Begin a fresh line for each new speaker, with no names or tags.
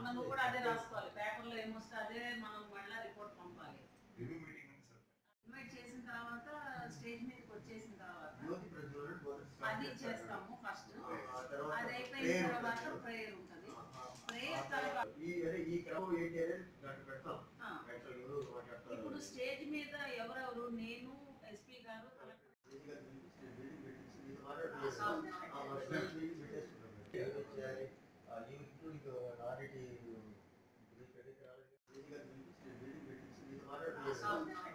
మనము కూడా అదే రాసుకోవాలి పేపర్లో ఏమొస్తే అదే మనం మళ్ళీ రిపోర్ట్ పంపాలి
రివ్యూ మీటింగ్ ఉంది సార్
ఇన్వైట్ చేసిన తర్వాత స్టేజ్ మీదకి వచ్చేసిన తర్వాత
జ్యోతి ప్రజ్వలన మొదటి
అది
start
చేస్తాము ఫస్ట్
ఆ తర్వాత
అది అయిపోయిన
prayer
తర్వాత
ఉంటుంది.
ప్రేయర్ ఉంటుంది
ఆ, ఆ,
ప్రేయర్ తర్వాత
ఈ అదే ఈ క్రమం ఏంటి అనేది దాంట్లో పెడతాం
ఆ,
యాక్చువల్ ఎవరు మాట్లాడతారు
ఇప్పుడు స్టేజ్ మీద ఎవరెవరు నేను ఎస్పీ గారు కలెక్టర్
ఈజీగా పిలిపించి బిల్డింగ్ పెట్టించి మీతో మాట్లాడలేదు.
అవును.
ఆ, మా స్టేజ్ మీటింగ్ పెట్టేసుకున్నాం మేము. ఏం చేయాలి? ఆ, ఈ ఇంక్లూడింగ్ ఆడిటీ ఈజీగా పిలిపించి బిల్డింగ్ పెట్టించి మీతో మాట్లాడలేదు.
అవును.